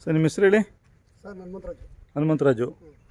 sir ನಿಮ್ಮ ಹೆಸರು ಹೇಳಿ ಸರ್ ಹನುಮಂತರಾಜು ಹನುಮಂತರಾಜು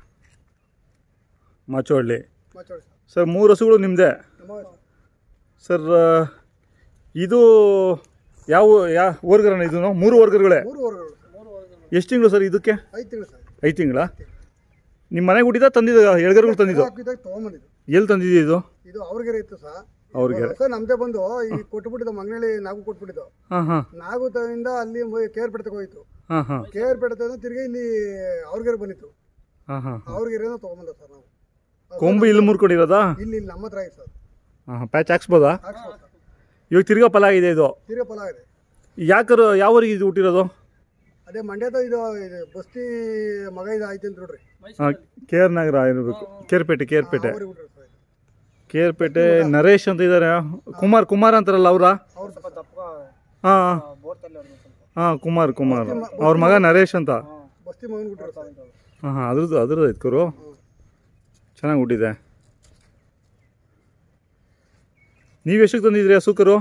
ಮಾಚೋಹಳ್ಳಿ ಮಾತಾಡಿ ಸರ್ ಸರ್ ಮೂರು ಹಸುಗಳು ನಿಮ್ಮದೇ ನಮ್ಮವೇ ಸರ್ ಸರ್ ಆ, ಇದು ಯಾವ ಯಾ ವರ್ಗರಣ ಇದು ಮೂರು ವರ್ಗಗಳೇ ಮೂರು ವರ್ಗಗಳು ಸರ್ ಮೂರು ವರ್ಗಗಳು ಎಷ್ಟು ತಿಂಗಳು ಸರ್ ಇದಕ್ಕೆ ಐದು ತಿಂಗಳು ಸರ್ ಐದು ತಿಂಗಳ ನಿಮ್ಮ ಮನೆಗೆ ಹುಟ್ಟಿದ ತಂದಿದ್ದು ಎಳ್ಗರುಗಳು ತಂದಿದ್ದು ಹಾಕಿದಾಗ ತೊಗೊಂಬಂದಿದ್ದು ಎಲ್ಲಿ ತಂದಿದ್ದು ಇದು ಇದು ಅವ್ರಿಗೆ ಇತ್ತು ಸರ್ ಅವ್ರಿಗೆ ಸರ್ ನಮ್ದೇ ಬಂದು ಈಗ ಕೊಟ್ಬಿಟ್ಟಿದ್ದು ಮಂಗನಳ್ಳಿ ನಾಗು ಕೊಟ್ಬಿಟ್ಟಿದ್ದು ಹಾಂ ಹಾಂ ನಾಗುತದಿಂದ ಅಲ್ಲಿ ಕೇರ್ ಪೆಡ್ತಕ್ಕೆ ಹೋಯ್ತು ಹಾಂ ಹಾಂ ಕೇರ್ ಪೆಡ್ತದಿಂದ ತಿರ್ಗಿ ಇಲ್ಲಿ ಅವ್ರಿಗೆ ಬಂದಿತ್ತು ಹಾಂ ಹಾಂ ಅವ್ರಿಗೆರೇನೋ ತೊಗೊಂಬಂದ ಸರ್ ನಾವು ಕೊಂಬು ಇಲ್ಲಿ ಮುರ್ಕೊಂಡಿರೋದಾ ಇಲ್ಲಿ ಇಲ್ಲಿ ನಮ್ಮ ಹತ್ರ ಆಯ್ತು ಸರ್ ಹಾಂ ಹಾಂ ಪ್ಯಾಚ್ ಹಾಕ್ಸ್ಬೋದಾ ಹಾಕ್ಸ್ಬೋದು ಸರ್ ಇವಾಗ ತಿರ್ಗಾ ಫಲ ಆಗಿದೆ ಇದು ತಿರ್ಗಿ ಫಲ ಇದೆ ಯಾಕರು ಯಾವ ಊರಿಗೆ ಇದು ಹುಟ್ಟಿರೋದು ಅದೇ ಮಂಡ್ಯದ ಇದು ಇದು ಬಸ್ತಿ ಮಗ ಇದು ಆಯ್ತು ಅಂತ ನೋಡ್ರಿ ಹಾಂ ಕೆ ಆರ್ ನಗರ ಇರಬೇಕು ಕೇರ್ಪೇಟೆ ಕೇರ್ಪೇಟೆ ಅವ್ರಿಗೆ ಬಿಟ್ರಿ ಸರ್ ಕೇರ್ಪೇಟೆ ನರೇಶ್ ಅಂತ ಇದ್ದಾರೆ ಕುಮಾರ್ ಕುಮಾರ್ ಅಂತಾರಲ್ಲ ಅವರ ಅವ್ರು ಸ್ವಲ್ಪ ದಪ್ಪ ಹಾಂ ಬೋರ್ತಲ್ಲಿ ಅವ್ರಿಗೆ ಸ್ವಲ್ಪ ಹಾಂ ಕುಮಾರ್ ಕುಮಾರ್ ಅವ್ರ ಮಗ ನರೇಶ್ ಅಂತ ಬಸ್ತಿ ಮಗನ ಬಿಟ್ರಿ ಸರ್ ಹಾಂ ಹಾಂ ಅದ್ರದ್ದು ಅದ್ರದ್ದು ಐತೆ ಕರು ಚೆನ್ನಾಗಿ ಹುಟ್ಟಿದೆ ನೀವು ಎಷ್ಟಕ್ಕೆ ತಂದಿದ್ರಿ ಹಸು ಕರು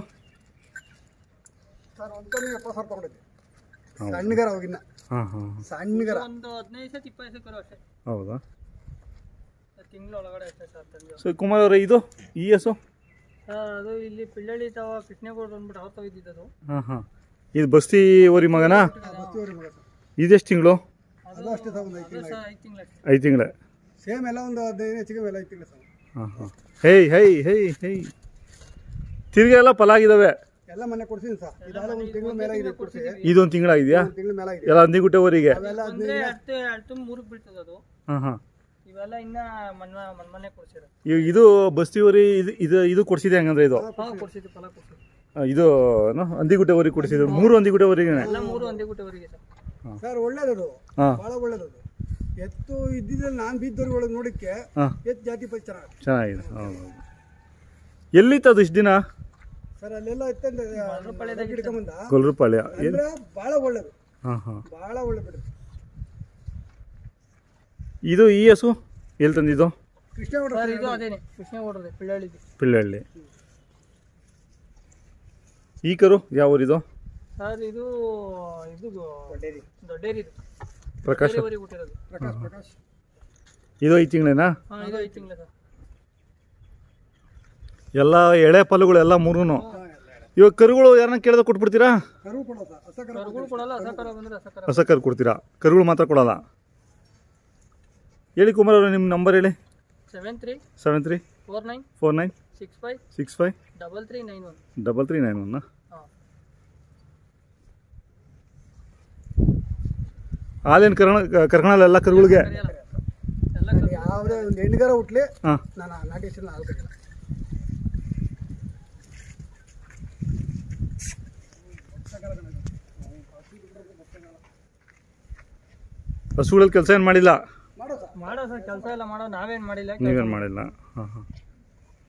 ಸರ್ ಒಂದು ಕಡೆ ಎಪ್ಪತ್ತು ಸಾವಿರ ತಗೊಂಡಿದ್ದೆ ಸಣ್ಣಗರ ಅವಾಗಿನ್ನ ಹಾಂ ಹಾಂ ಸಣ್ಣಗರ ಒಂದು ಹದಿನೈದು ಸತಿ ಇಪ್ಪತ್ತು ಸತಿ ಅಷ್ಟೇ ಹೌದಾ ತಿಂಗಳ ಒಳಗಡೆ ಅಷ್ಟೇ ಸರ್ ತಂದು ಸೊ ಕುಮಾರ್ ಅವರೇ ಇದು ಈ ಹಸು ಸರ್ ಅದು ಇಲ್ಲಿ ಪಿಳ್ಳಳ್ಳಿ ತಾವ ಕೃಷ್ಣೇಗೌಡ ಅಂದ್ಬಿಟ್ಟು ಅವ್ರು ತೆಗೆದಿದ್ದು ಹಾಂ ಹಾಂ ಇದು ಬಸ್ತಿ ಓರಿ ಮಗನಾ ಬಸ್ತಿಯವ್ರಿಗೆ ಮಗ ಸರ್ ಇದೆಷ್ಟು ತಿಂಗಳು ಅದು ಅಷ್ಟೇ ಸರ್ ಒಂದು ಐದು ತಿಂಗಳು ಸರ್ ಐದು ತಿಂಗಳ ಐದು ತಿಂಗಳೇ ಸೇಮ್ ಎಲ್ಲ ಒಂದು ಹದಿನೈದು ಹೆಚ್ಚಿಗೆ ಎಲ್ಲ ಐದು ತಿಂಗಳು ಸರ್ ಹಾಂ ಹಾಂ ಹೇಯ್ ಹೇಯ್ ಹೇಯ್ ಹೇಯ್ ತಿರ್ಗಿ ಎಲ್ಲ ಫಲ ಆಗಿದಾವೆ ಎಲ್ಲ ಮನೆ ಕೊಡ್ತೀನಿ ಸರ್ ಇದೆಲ್ಲ ಒಂದು ತಿಂಗಳ ಮೇಲೆ ಇದೆ ಕೊಡ್ಸಿ ಇದೊಂದು ತಿಂಗಳಾಗಿದೆಯಾ ಒಂದು ತಿಂಗಳ ಮೇಲೆ ಆಗಿದೆ ಎಲ್ಲ ಹಂದಿಗುಟ್ಟೆವರಿಗೆ ಅವೆಲ್ಲ ಅಂದ್ರೆ ಅಡ್ತೆ ಅಡ್ತು ಮೂರಿಗೆ ಬೀಳ್ತದೆ ಅದು ಹಾಂ ಹಾಂ ಇವೆಲ್ಲ ಇನ್ನ ಮನ್ ಮನ್ಮನೆ ಕೊಡ್ಸಿರ ಇವಾಗ ಇದು ಬಸ್ತಿವರಿ ಇದು ಇದು ಇದು ಕೊಡ್ಸಿದೆ ಹಂಗಂದ್ರೆ ಇದು ಹಾಂ ಕೊಡ್ಸಿದ್ವಿ ಫಲ ಕೊಡ್ಸಿದ್ವಿ ಆ, ಇದು ಏನು ಹಂದಿಗುಟ್ಟೆವರಿಗೆ ಕೊಡಿಸಿದ್ರು ಮೂರು ಹಂದಿಗುಟ್ಟೆವರಿಗೆ ಎಲ್ಲ ಮೂರು ಒಂದೇ ಗುಟ್ಟವರಿಗೆ ಸರ್ ಸರ್ ಒಳ್ಳೇದದು ಹಾಂ ಭಾಳ ಒಳ್ಳೇದದು ಎತ್ತು ಇದ್ದಿದ್ದಲ್ಲಿ ನಾನು ಬೀದ್ದವ್ರಿಗೆ ಒಳಗೆ ನೋಡಕ್ಕೆ ಹಾಂ ಎತ್ತು ಜಾತಿ ಪೈ ಚೆನ್ನಾಗಿ ಚೆನ್ನಾಗಿದೆ ಹೌದು ಎಲ್ಲಿತ್ತು ಅದು ಇಷ್ಟು ದಿನ ಸರ್ ಅಲ್ಲೆಲ್ಲ ಎತ್ತಂದ ಹಿಡ್ಕೊಂಬಂದ ಗೊಲ್ರಪಾಳ್ಯ ಅಂದ್ರೆ ಭಾಳ ಒಳ್ಳೇದು ಹಾಂ ಹಾಂ ಭಾಳ ಒಳ್ಳೆ ಬಿಡ್ರಿ ಇದು ಈ ಹಸು ಎಲ್ಲಿ ತಂದಿದ್ದು ಕೃಷ್ಣೇಗೌಡ ಸರ್ ಇದು ಅದೇನೆ ಕೃಷ್ಣೇಗೌಡರದೇ ಪಿಳ್ಳಳ್ಳಿದು ಪಿಳ್ಳಹಳ್ಳಿ ಈ ಕರು ಯಾವ ಊರಿದು ಸರ್ ಇದು ಇದು ದೊಡ್ಡೇರಿ ಪ್ರಕಾಶ್ ಊರಿಗೆ ಹುಟ್ಟಿರೋದು ಪ್ರಕಾಶ್ ಪ್ರಕಾಶ್ ಇದು ಐದು ತಿಂಗಳೇನಾ ಹಾಂ ಇದು ಐದು ತಿಂಗಳ ಸರ್ ಎಲ್ಲ ಎಳೆ ಪಲ್ಲುಗಳು ಎಲ್ಲ ಮೂರೂ ಇವಾಗ ಕರುಗಳು ಯಾರನ್ನ ಕೇಳಿದ್ರೆ ಕೊಟ್ಬಿಡ್ತೀರಾ ಕರು ಕೊಡೋ ಸರ್ ಹೊಸ ಕರು ಕರುಗಳು ಕೊಡಲ್ಲ ಹಸಕರ ಬಂದ್ರೆ ಹಸಕರ ಹೊಸ ಕರು ಕೊಡ್ತೀರಾ ಕರುಗಳು ಮಾತ್ರ ಕೊಡಲ್ಲ ಹೇಳಿ ಕುಮಾರ್ ಅವರು ನಿಮ್ಮ ನಂಬರ್ ಹೇಳಿ seven three seven three four nine four nine six five six five double three nine one double three nine ಒನ್ನ ಹಾಂ ಹಾಲೇನು ಕರ್ಣ ಕರ್ಕಣಲ್ಲ ಎಲ್ಲ ಕರುಗಳಿಗೆ ಕರಿಯಲ್ಲ ಎಲ್ಲ ಯಾವುದೇ ಒಂದು ಹೆಣ್ಣಿಗಾರ ಹುಟ್ಲಿ ಹಾಂ ನಾನು ನಾಟಿ ಹೆಸರು ಆಗ್ಬೇಕಿಲ್ಲ ಹಸುಗಳಲ್ಲಿ ಕೆಲಸ ಏನು ಮಾಡಿಲ್ಲ ಮಾಡೋ ಸರ್ ಮಾಡೋ ಸರ್ ಕೆಲಸ ಎಲ್ಲ ಮಾಡೋ ನಾವೇನು ಮಾಡಿಲ್ಲ ನೀವೇನು ಮಾಡಿಲ್ಲ ಹಾಂ ಹಾಂ